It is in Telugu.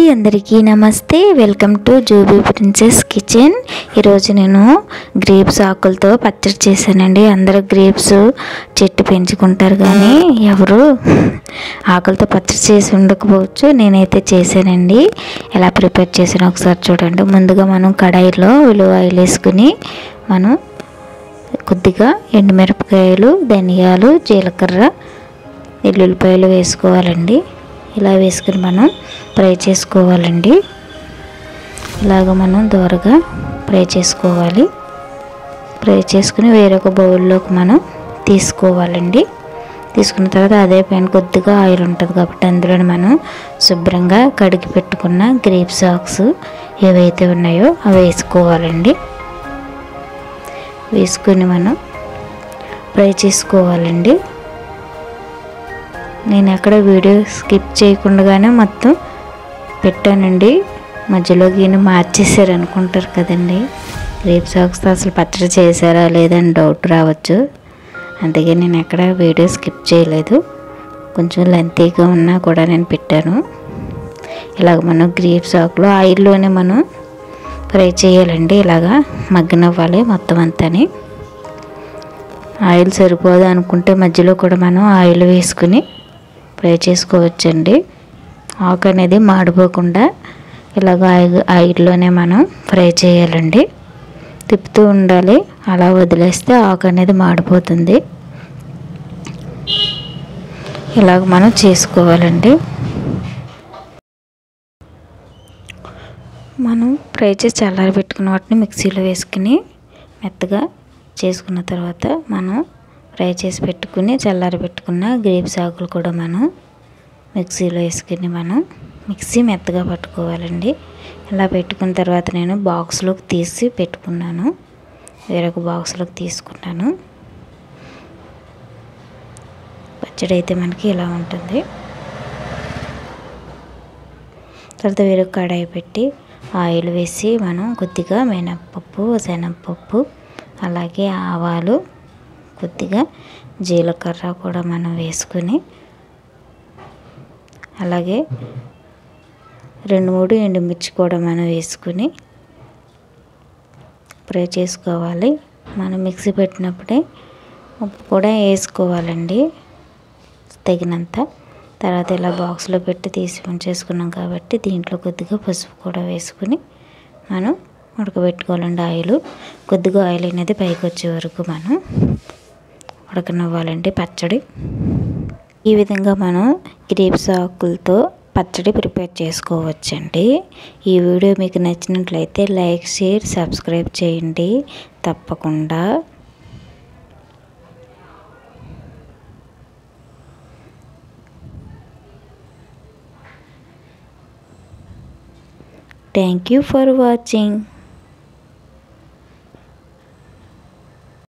అందరికీ నమస్తే welcome to Jubi princess kitchen ఈరోజు నేను గ్రేప్స్ ఆకులతో పచ్చడి చేశానండి అందరూ గ్రేప్స్ చెట్టు పెంచుకుంటారు కానీ ఎవరు ఆకులతో పచ్చడి చేసి ఉండకపోవచ్చు నేనైతే చేశానండి ఎలా ప్రిపేర్ చేసానో ఒకసారి చూడండి ముందుగా మనం కడాయిలో ఉలువ ఆయిల్ వేసుకుని మనం కొద్దిగా ఎండుమిరపకాయలు ధనియాలు జీలకర్ర ఎల్లుల్లిపాయలు వేసుకోవాలండి ఇలా వేసుకుని మనం ఫ్రై చేసుకోవాలండి ఇలాగ మనం దోరగా ఫ్రై చేసుకోవాలి ఫ్రై చేసుకుని వేరొక బౌల్లోకి మనం తీసుకోవాలండి తీసుకున్న తర్వాత అదే పైన కొద్దిగా ఆయిల్ ఉంటుంది కాబట్టి అందులో మనం శుభ్రంగా కడిగి పెట్టుకున్న గ్రేప్ సాక్స్ ఏవైతే ఉన్నాయో అవి వేసుకోవాలండి వేసుకొని మనం ఫ్రై చేసుకోవాలండి నేను ఎక్కడ వీడియో స్కిప్ చేయకుండానే మొత్తం పెట్టానండి మధ్యలో గీని మార్చేసారు అనుకుంటారు కదండి రేపు సాక్స్తో అసలు పచ్చడి చేశారా లేదని డౌట్ రావచ్చు అందుకే నేను ఎక్కడ వీడియో స్కిప్ చేయలేదు కొంచెం లెంతీగా ఉన్నా కూడా నేను పెట్టాను ఇలాగ మనం గ్రేప్ సాకులో ఆయిల్లోనే మనం ఫ్రై చేయాలండి ఇలాగా మగ్గనవ్వాలి మొత్తం అంతాని ఆయిల్ సరిపోదు అనుకుంటే మధ్యలో కూడా మనం ఆయిల్ వేసుకుని ఫ్రై చేసుకోవచ్చండి ఆకు అనేది మాడిపోకుండా ఇలాగ ఆయిల్ ఆయిల్లోనే మనం ఫ్రై చేయాలండి తిప్పుతూ ఉండాలి అలా వదిలేస్తే ఆకు అనేది మాడిపోతుంది ఇలాగ మనం చేసుకోవాలండి మనం ఫ్రై చేసి చల్లారి పెట్టుకున్న వాటిని మిక్సీలో వేసుకుని మెత్తగా చేసుకున్న తర్వాత మనం ఫ్రై చేసి పెట్టుకుని చల్లారి పెట్టుకున్న గ్రేప్స్ ఆకులు కూడా మనం మిక్సీలో వేసుకుని మనం మిక్సీ మెత్తగా పట్టుకోవాలండి ఇలా పెట్టుకున్న తర్వాత నేను బాక్స్లోకి తీసి పెట్టుకున్నాను వేరొక బాక్స్లోకి తీసుకున్నాను పచ్చడి అయితే మనకి ఇలా ఉంటుంది తర్వాత వేరొక కడాయి పెట్టి ఆయిల్ వేసి మనం కొద్దిగా మినప్పప్పు శనగపప్పు అలాగే ఆవాలు కొద్దిగా జీలకర్ర కూడా మనం వేసుకుని అలాగే రెండు మూడు ఎండుమిర్చి కూడా మనం వేసుకుని ఫ్రై చేసుకోవాలి మనం మిక్సీ పెట్టినప్పుడే ఉప్పు కూడా వేసుకోవాలండి తగినంత తర్వాత ఇలా బాక్స్లో పెట్టి తీసి ఉంచేసుకున్నాం కాబట్టి దీంట్లో కొద్దిగా పసుపు కూడా వేసుకుని మనం ఉడకబెట్టుకోవాలండి ఆయిల్ కొద్దిగా ఆయిల్ అనేది పైకి వచ్చే వరకు మనం ఉడకనివ్వాలండి పచ్చడి ఈ విధంగా మనం గ్రేప్స్ ఆకులతో పచ్చడి ప్రిపేర్ చేసుకోవచ్చండి ఈ వీడియో మీకు నచ్చినట్లయితే లైక్ షేర్ సబ్స్క్రైబ్ చేయండి తప్పకుండా థ్యాంక్ యూ ఫర్ వాచింగ్